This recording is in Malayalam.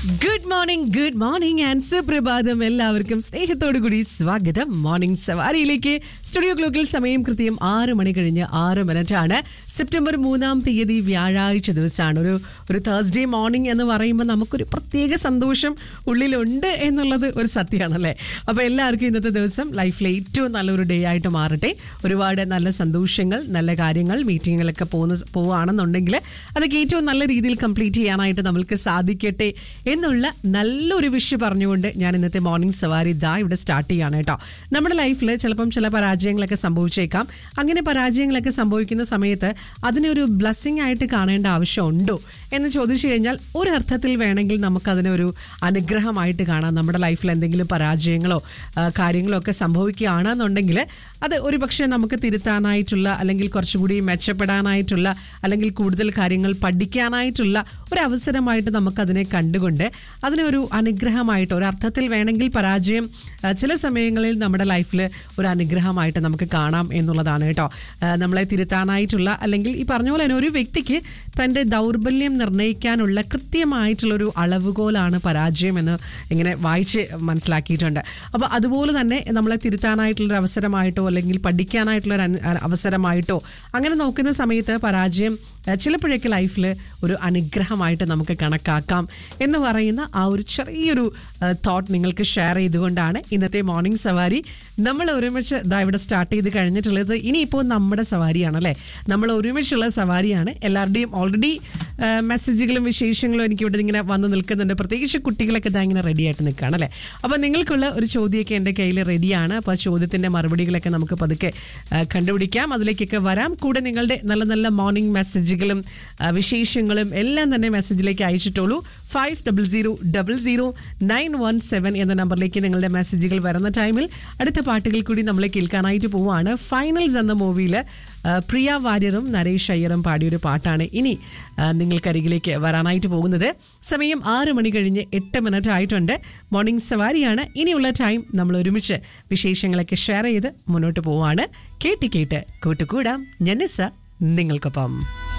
good morning good morning and സുപ്രഭാതം എല്ലാവർക്കും സ്നേഹത്തോടു കൂടി സ്വാഗതം മോർണിംഗ് സവാരിയിലേക്ക് സ്റ്റുഡിയോ ക്ലോക്കിൽ സമയം കൃത്യം ആറ് മണി കഴിഞ്ഞ് ആറ് മിനിറ്റ് ആണ് സെപ്റ്റംബർ മൂന്നാം തീയതി വ്യാഴാഴ്ച ദിവസമാണ് ഒരു ഒരു തേഴ്സ്ഡേ മോർണിംഗ് എന്ന് പറയുമ്പോൾ നമുക്കൊരു പ്രത്യേക സന്തോഷം ഉള്ളിലുണ്ട് എന്നുള്ളത് ഒരു സത്യമാണല്ലേ അപ്പോൾ എല്ലാവർക്കും ഇന്നത്തെ ദിവസം ലൈഫിലെ ഏറ്റവും നല്ലൊരു ഡേ ആയിട്ട് മാറട്ടെ ഒരുപാട് നല്ല സന്തോഷങ്ങൾ നല്ല കാര്യങ്ങൾ മീറ്റിങ്ങുകളൊക്കെ പോകുന്ന പോവുകയാണെന്നുണ്ടെങ്കിൽ അതൊക്കെ ഏറ്റവും നല്ല രീതിയിൽ കംപ്ലീറ്റ് ചെയ്യാനായിട്ട് നമ്മൾക്ക് സാധിക്കട്ടെ എന്നുള്ള നല്ലൊരു വിഷ് പറഞ്ഞുകൊണ്ട് ഞാൻ ഇന്നത്തെ മോർണിംഗ് സവാരി ഇതാ ഇവിടെ സ്റ്റാർട്ട് ചെയ്യാണ് കേട്ടോ നമ്മുടെ ലൈഫിൽ ചിലപ്പം ചില പരാജയങ്ങളൊക്കെ സംഭവിച്ചേക്കാം അങ്ങനെ പരാജയങ്ങളൊക്കെ സംഭവിക്കുന്ന സമയത്ത് അതിനെ ഒരു ബ്ലസ്സിംഗ് ആയിട്ട് കാണേണ്ട ആവശ്യമുണ്ടോ എന്ന് ചോദിച്ചു കഴിഞ്ഞാൽ ഒരു അർത്ഥത്തിൽ വേണമെങ്കിൽ നമുക്കതിനെ ഒരു അനുഗ്രഹമായിട്ട് കാണാം നമ്മുടെ ലൈഫിൽ എന്തെങ്കിലും പരാജയങ്ങളോ ആ, കാര്യങ്ങളോ ഒക്കെ സംഭവിക്കുകയാണെന്നുണ്ടെങ്കിൽ അത് ഒരു പക്ഷേ നമുക്ക് തിരുത്താനായിട്ടുള്ള അല്ലെങ്കിൽ കുറച്ചുകൂടി മെച്ചപ്പെടാനായിട്ടുള്ള അല്ലെങ്കിൽ കൂടുതൽ കാര്യങ്ങൾ പഠിക്കാനായിട്ടുള്ള ഒരു അവസരമായിട്ട് നമുക്കതിനെ കണ്ടുകൊണ്ട് അതിനെ ഒരു അനുഗ്രഹമായിട്ട് ഒരു അർത്ഥത്തിൽ വേണമെങ്കിൽ പരാജയം ആ, ചില സമയങ്ങളിൽ നമ്മുടെ ലൈഫിൽ ഒരു അനുഗ്രഹമായിട്ട് നമുക്ക് കാണാം എന്നുള്ളതാണ് കേട്ടോ ആ, നമ്മളെ തിരുത്താനായിട്ടുള്ള അല്ലെങ്കിൽ ഈ പറഞ്ഞ പോലെ തന്നെ ഒരു വ്യക്തിക്ക് തൻ്റെ ദൗർബല്യം നിർണ്ണയിക്കാനുള്ള കൃത്യമായിട്ടുള്ളൊരു അളവുകോലാണ് പരാജയം എന്ന് ഇങ്ങനെ വായിച്ച് മനസ്സിലാക്കിയിട്ടുണ്ട് അപ്പോൾ അതുപോലെ തന്നെ നമ്മളെ തിരുത്താനായിട്ടുള്ളൊരു അവസരമായിട്ടോ അല്ലെങ്കിൽ പഠിക്കാനായിട്ടുള്ള ഒരു അവസരമായിട്ടോ അങ്ങനെ നോക്കുന്ന സമയത്ത് പരാജയം ഏഹ്, ചിലപ്പോഴൊക്കെ ലൈഫിൽ ഒരു അനുഗ്രഹമായിട്ട് നമുക്ക് കണക്കാക്കാം എന്ന് പറയുന്ന ആ ഒരു ചെറിയൊരു തോട്ട് നിങ്ങൾക്ക് ഷെയർ ചെയ്തുകൊണ്ടാണ് ഇന്നത്തെ മോർണിംഗ് സവാരി നമ്മൾ ഒരുമിച്ച് ഇതാ ഇവിടെ സ്റ്റാർട്ട് ചെയ്ത് കഴിഞ്ഞിട്ടുള്ളത് ഇനിയിപ്പോൾ നമ്മുടെ സവാരിയാണ് അല്ലേ നമ്മൾ ഒരുമിച്ചുള്ള സവാരിയാണ് എല്ലാവരുടെയും ഓൾറെഡി മെസ്സേജുകളും വിശേഷങ്ങളും എനിക്ക് ഇവിടെ ഇങ്ങനെ വന്ന് നിൽക്കുന്നുണ്ട് പ്രത്യേകിച്ച് കുട്ടികളൊക്കെ ഇതാ ഇങ്ങനെ റെഡി ആയിട്ട് നിൽക്കുകയാണ് അല്ലേ അപ്പോൾ നിങ്ങൾക്കുള്ള ഒരു ചോദ്യമൊക്കെ എൻ്റെ കയ്യിൽ റെഡിയാണ് അപ്പോൾ ആ ചോദ്യത്തിൻ്റെ മറുപടികളൊക്കെ നമുക്ക് പതുക്കെ ആ, കണ്ടുപിടിക്കാം അതിലേക്കൊക്കെ വരാം കൂടെ നിങ്ങളുടെ നല്ല നല്ല മോർണിംഗ് മെസ്സേജുകളും ആ, വിശേഷങ്ങളും എല്ലാം തന്നെ മെസ്സേജിലേക്ക് അയച്ചിട്ടുള്ളൂ five double zero double zero nine one seven എന്ന നമ്പറിലേക്ക് നിങ്ങളുടെ മെസ്സേജുകൾ വരുന്ന ടൈമിൽ അടുത്ത പാട്ടുകൾ കൂടി നമ്മൾ കേൾക്കാനായിട്ട് പോവുകയാണ് ഫൈനൽസ് എന്ന മൂവിയിൽ പ്രിയ വാര്യറും നരേഷ് അയ്യറും പാടിയൊരു പാട്ടാണ് ഇനി ആ, നിങ്ങൾക്കരികിലേക്ക് വരാനായിട്ട് പോകുന്നത് സമയം ആറ് മണി കഴിഞ്ഞ് എട്ട് മിനിറ്റ് ആയിട്ടുണ്ട് മോർണിംഗ് സവാരിയാണ് ഇനിയുള്ള ടൈം നമ്മൾ ഒരുമിച്ച് വിശേഷങ്ങളൊക്കെ ഷെയർ ചെയ്ത് മുന്നോട്ട് പോവാണ് കേട്ട് കേട്ട് കൂട്ടുകൂടാം ഞന്നിസ നിങ്ങൾക്കൊപ്പം